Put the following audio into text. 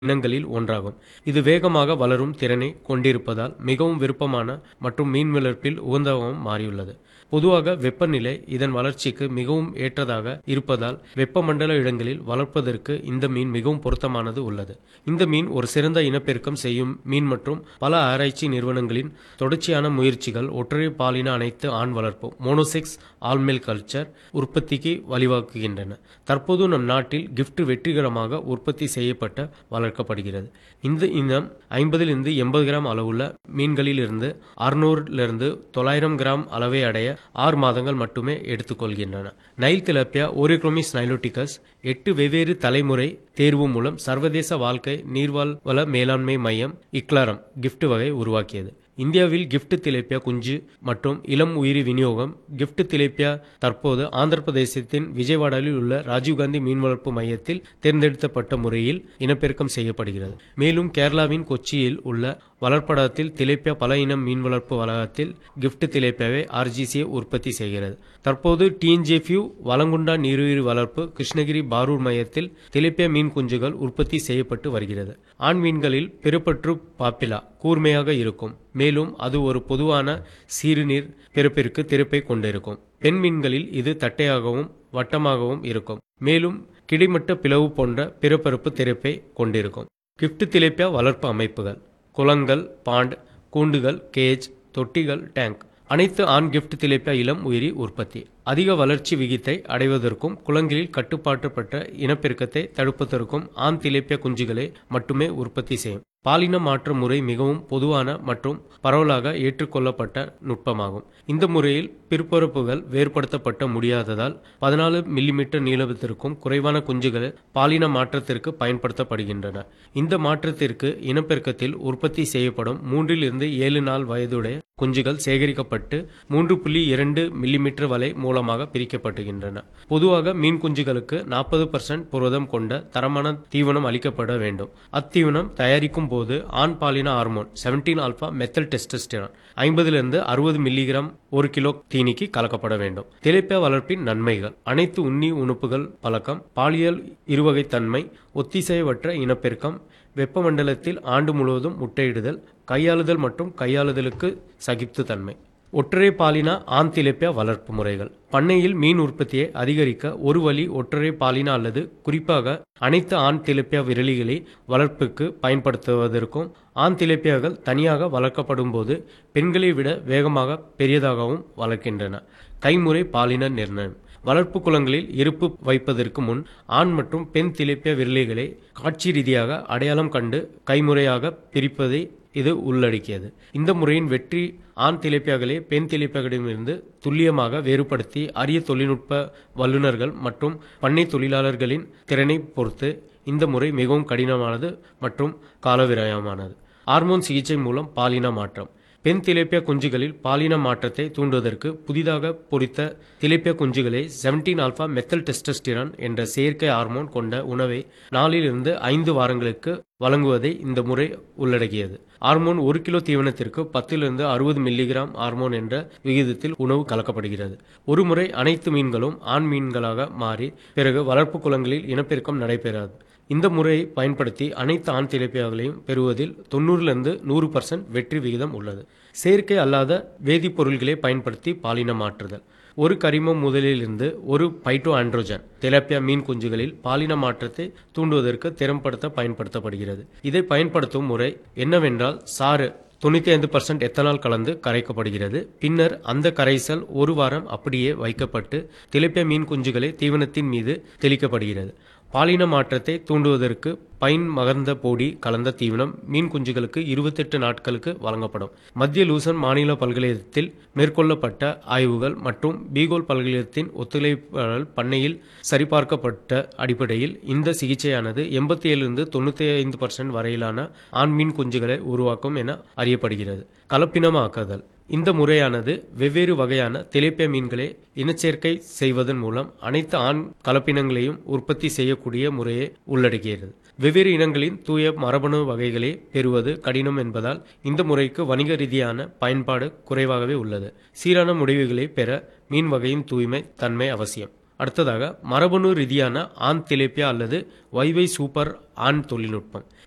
இனங்களில் ஒன்றாகும் இது வேகமாக வளரும் திறனை கொண்டிருப்பதால் மிகவும் விருப்பமான மற்றும் மீன் வளர்ப்பில் உகந்ததாகவும் மாறியுள்ளது பொதுவாக வெப்பநிலை இதன் வளர்ச்சிக்கு மிகவும் ஏற்றதாக இருப்பதால் வெப்பமண்டல இடங்களில் வளர்ப்பதற்கு இந்த மீன் மிகவும் பொருத்தமானது உள்ளது இந்த மீன் ஒரு சிறந்த இனப்பெருக்கம் செய்யும் மீன் மற்றும் பல ஆராய்ச்சி நிறுவனங்களின் தொடர்ச்சியான முயற்சிகள் ஒற்றை பாலின அனைத்து ஆண் வளர்ப்பு மோனோசெக்ஸ் ஆல்மெல் கல்ச்சர் உற்பத்திக்கு வழிவகுக்கின்றன தற்போது நம் நாட்டில் கிஃப்ட் வெற்றிகரமாக உற்பத்தி செய்யப்பட்ட வளர்க்கப்படுகிறது இந்த இனம் ஐம்பதிலிருந்து எண்பது கிராம் அளவுள்ள மீன்களிலிருந்து அறுநூறிலிருந்து தொள்ளாயிரம் கிராம் அளவை அடைய ஆறு மாதங்கள் மட்டுமே எடுத்துக்கொள்கின்றன நைல் திலப்பியா ஓரிக்ரோமிஸ் நைலோட்டிகஸ் எட்டு வெவ்வேறு தலைமுறை தேர்வு மூலம் சர்வதேச வாழ்க்கை நீர்வாழ் வள மேலாண்மை மையம் இக்லாரம் கிஃப்ட் வகை உருவாக்கியது இந்தியாவில் கிஃப்ட் திலேப்பியா குஞ்சு மற்றும் இளம் உயிரி விநியோகம் கிஃப்ட் திலேப்பியா தற்போது ஆந்திர பிரதேசத்தின் விஜயவாடாவில் உள்ள ராஜீவ்காந்தி மீன் வளர்ப்பு மையத்தில் தேர்ந்தெடுக்கப்பட்ட முறையில் இனப்பெருக்கம் செய்யப்படுகிறது மேலும் கேரளாவின் கொச்சியில் உள்ள வளர்ப்படத்தில் திலேப்பியா பல இனம் மீன் வளர்ப்பு வளாகத்தில் கிஃப்ட் திலேப்பியாவை ஆர்ஜிசியை உற்பத்தி செய்கிறது தற்போது டிஎன்ஜேஃபியூ வலங்குண்டா நீருயிர் வளர்ப்பு கிருஷ்ணகிரி பாரூர் மையத்தில் திலேப்பியா மீன் குஞ்சுகள் உற்பத்தி செய்யப்பட்டு வருகிறது ஆண் மீன்களில் பிறப்பற்று பாப்பிலா கூர்மையாக இருக்கும் மேலும் அது ஒரு பொதுவான சீருநீர் பிறப்பிற்கு திறப்பை கொண்டிருக்கும் பெண் மீன்களில் இது தட்டையாகவும் வட்டமாகவும் இருக்கும் மேலும் கிடைமட்ட பிளவு போன்ற பிறப்பறுப்பு திறப்பை கொண்டிருக்கும் கிஃப்ட் திலேப்பியா வளர்ப்பு அமைப்புகள் குளங்கள் பாண்ட் கூண்டுகள் கேஜ் தொட்டிகள் டேங்க் அனைத்து ஆண் கிஃப்ட் திலேப்பியா இளம் உயிரி உற்பத்தி அதிக வளர்ச்சி விகித்தை அடைவதற்கும் குளங்களில் கட்டுப்பாட்டப்பட்ட இனப்பெருக்கத்தை தடுப்பதற்கும் ஆண் திலேப்பியா குஞ்சுகளை மட்டுமே உற்பத்தி செய்யும் பாலின மாற்ற முறை மிகவும் பொதுவான மற்றும் பரவலாக ஏற்றுக்கொள்ளப்பட்ட நுட்பமாகும் இந்த முறையில் பிற்பொறுப்புகள் வேறுபடுத்தப்பட்ட முடியாததால் பதினாலு மில்லிமீட்டர் நீளத்திற்கும் குறைவான குஞ்சுகள் பாலின மாற்றத்திற்கு பயன்படுத்தப்படுகின்றன இந்த மாற்றத்திற்கு இனப்பெருக்கத்தில் உற்பத்தி செய்யப்படும் மூன்றில் இருந்து ஏழு நாள் வயதுடைய குஞ்சுகள் சேகரிக்கப்பட்டு மூன்று புள்ளி இரண்டு மில்லிமீட்டர் வலை மூலமாக பிரிக்கப்படுகின்றன பொதுவாக மீன் குஞ்சுகளுக்கு நாற்பது பர்சன்ட் புரதம் கொண்ட தரமான தீவனம் அளிக்கப்பட வேண்டும் அத்தீவனம் தயாரிக்கும் போது ஆண் பாலின hormone seventeen alpha methyl testosterone ஐம்பதிலிருந்து அறுபது மில்லிகிராம் ஒரு கிலோ தீனிக்கு கலக்கப்பட வேண்டும் திலைப்பியா வளர்ப்பின் நன்மைகள் அனைத்து உண்ணி உணுப்புகள் பழக்கம் பாலியல் இருவகைத்தன்மை ஒத்திசைவற்ற இனப்பெருக்கம் வெப்பமண்டலத்தில் ஆண்டு முழுவதும் முட்டையிடுதல் கையாளுதல் மற்றும் கையாளுதலுக்கு சகிப்புத்தன்மை ஒற்றை பாலின ஆண் திலேப்பியா வளர்ப்பு முறைகள் பண்ணையில் மீன் உற்பத்தியை அதிகரிக்க ஒரு வழி ஒற்றை பாலின அல்லது குறிப்பாக அனைத்து ஆண் திலேப்பியா விரலிகளை வளர்ப்புக்கு பயன்படுத்துவதற்கும் ஆண் திலேப்பியாக்கள் தனியாக வளர்க்கப்படும் போது பெண்களை விட வேகமாக பெரியதாகவும் வளர்க்கின்றன கைமுறை பாலின நிர்ணயம் வளர்ப்பு குளங்களில் இருப்பு வைப்பதற்கு முன் ஆண் மற்றும் பெண் திலேப்பியா விரலிகளை காட்சி ரீதியாக அடையாளம் கண்டு கைமுறையாக பிரிப்பதை இது உள்ளடக்கியது இந்த முறையின் வெற்றி ஆண் திலேப்பியாக்களை பெண் திலேப்பியாக்களிடமிருந்து துல்லியமாக வேறுபடுத்தி அரிய தொழில்நுட்ப வல்லுநர்கள் மற்றும் பண்ணை தொழிலாளர்களின் திறனை பொறுத்து இந்த முறை மிகவும் கடினமானது மற்றும் காலவிரயமானது ஹார்மோன் சிகிச்சை மூலம் பாலின மாற்றம் பெண் திலேப்பியா குஞ்சுகளில் பாலின மாற்றத்தை தூண்டுவதற்கு புதிதாக பொறித்த திலேப்பியா குஞ்சுகளை செவன்டீன் ஆல்பா மெத்தல் டெஸ்டஸ்டிரான் என்ற செயற்கை ஹார்மோன் கொண்ட உணவை நாலிலிருந்து ஐந்து வாரங்களுக்கு வழங்குவதை இந்த முறை உள்ளடக்கியது ஹார்மோன் ஒரு கிலோ தீவனத்திற்கு பத்திலிருந்து அறுபது மில்லிகிராம் ஹார்மோன் என்ற விகிதத்தில் உணவு கலக்கப்படுகிறது ஒரு முறை அனைத்து மீன்களும் ஆண் மீன்களாக மாறி பிறகு வளர்ப்பு குளங்களில் இனப்பெருக்கம் நடைபெறாது இந்த முறையை பயன்படுத்தி அனைத்து ஆண் திலேப்பியாக்களையும் பெறுவதில் தொண்ணூறிலிருந்து நூறு பர்சன்ட் வெற்றி விகிதம் உள்ளது செயற்கை அல்லாத வேதிப்பொருள்களை பயன்படுத்தி பாலின மாற்றுதல் ஒரு கரிமம் முதலிலிருந்து ஒரு பைட்டோ ஆண்ட்ரோஜன் திலப்பியா மீன் குஞ்சுகளில் பாலின மாற்றத்தை தூண்டுவதற்கு திறம்படுத்த பயன்படுத்தப்படுகிறது இதை பயன்படுத்தும் முறை என்னவென்றால் சாறு தொண்ணூற்றி ஐந்து பர்சன்ட் எத்தனால் கலந்து கரைக்கப்படுகிறது பின்னர் அந்த கரைசல் ஒரு வாரம் அப்படியே வைக்கப்பட்டு திலப்பியா மீன் குஞ்சுகளை தீவனத்தின் மீது தெளிக்கப்படுகிறது பாலின மாற்றத்தை தூண்டுவதற்கு பைன் மகர்ந்த பொடி கலந்த தீவனம் மீன் குஞ்சுகளுக்கு இருபத்தெட்டு நாட்களுக்கு வழங்கப்படும் மத்திய லூசன் மாநில பல்கலைக்கழகத்தில் மேற்கொள்ளப்பட்ட ஆய்வுகள் மற்றும் பீகோல் பல்கலைக்கழகத்தின் ஒத்துழைப்பாளர் பண்ணையில் சரிபார்க்கப்பட்ட அடிப்படையில் இந்த சிகிச்சையானது எண்பத்தி ஏழிலிருந்து தொண்ணூற்றி ஐந்து பர்சன்ட் வரையிலான ஆண் மீன் குஞ்சுகளை உருவாக்கும் என அறியப்படுகிறது கலப்பினமாக்குதல் இந்த முறையானது வெவ்வேறு வகையான திலேப்பிய மீன்களை இனச்சேர்க்கை செய்வதன் மூலம் அனைத்து ஆண் கலப்பினங்களையும் உற்பத்தி செய்யக்கூடிய முறையை உள்ளடக்கியது வெவ்வேறு இனங்களின் தூய மரபணு வகைகளை பெறுவது கடினம் என்பதால் இந்த முறைக்கு வணிக ரீதியான பயன்பாடு குறைவாகவே உள்ளது சீரான முடிவுகளை பெற மீன் வகையின் தூய்மை தன்மை அவசியம் அடுத்ததாக மரபணு ரீதியான ஆண் திலேப்பியா அல்லது வைவை சூப்பர் ஆண் தொழில்நுட்பம்